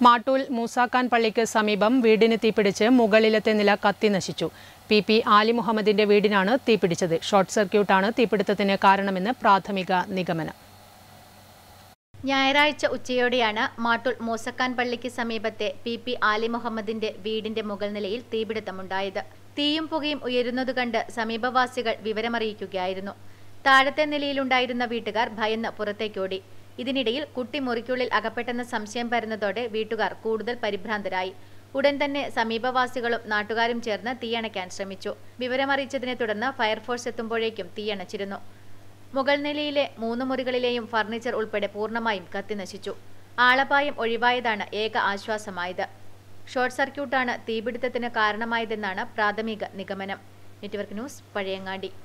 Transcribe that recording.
മാട്ടൂൽ മൂസാക്കാൻ പള്ളിക്ക് സമീപം വീടിന് തീപിടിച്ച് മുകളിലത്തെ നില കത്തി നശിച്ചു പി പി ആലി മുഹമ്മദിന്റെ വീടിനാണ് തീപിടിച്ചത് ഷോർട്ട് സർക്യൂട്ടാണ് തീപിടുത്തത്തിന് കാരണമെന്ന് പ്രാഥമിക നിഗമനം ഞായറാഴ്ച ഉച്ചയോടെയാണ് മാട്ടൂൾ മൂസക്കാൻ പള്ളിക്ക് സമീപത്തെ പി പി ആലി മുഹമ്മദിന്റെ വീടിന്റെ മുകൾ നിലയിൽ തീപിടുത്തമുണ്ടായത് തീയും പുകയും ഉയരുന്നത് കണ്ട് സമീപവാസികൾ വിവരമറിയിക്കുകയായിരുന്നു താഴത്തെ നിലയിലുണ്ടായിരുന്ന വീട്ടുകാർ ഭയന്ന് പുറത്തേക്കോടി ഇതിനിടയിൽ കുട്ടി മുറിക്കുള്ളിൽ അകപ്പെട്ടെന്ന സംശയം പരന്നതോടെ വീട്ടുകാർ കൂടുതൽ പരിഭ്രാന്തരായി ഉടൻ തന്നെ സമീപവാസികളും നാട്ടുകാരും ചേർന്ന് തീയണയ്ക്കാൻ ശ്രമിച്ചു വിവരമറിയിച്ചതിനെ തുടർന്ന് ഫയർഫോഴ്സ് എത്തുമ്പോഴേക്കും തീയണച്ചിരുന്നു മുകൾ നിലയിലെ മൂന്ന് മുറികളിലെയും ഫർണിച്ചർ ഉൾപ്പെടെ പൂർണ്ണമായും കത്തിനശിച്ചു ആളപായം ഒഴിവായതാണ് ഏക ആശ്വാസമായത് ഷോർട്ട് സർക്യൂട്ടാണ് തീപിടുത്തത്തിന് കാരണമായതെന്നാണ് പ്രാഥമിക നിഗമനം നെറ്റ്വർക്ക് ന്യൂസ് പഴയങ്ങാടി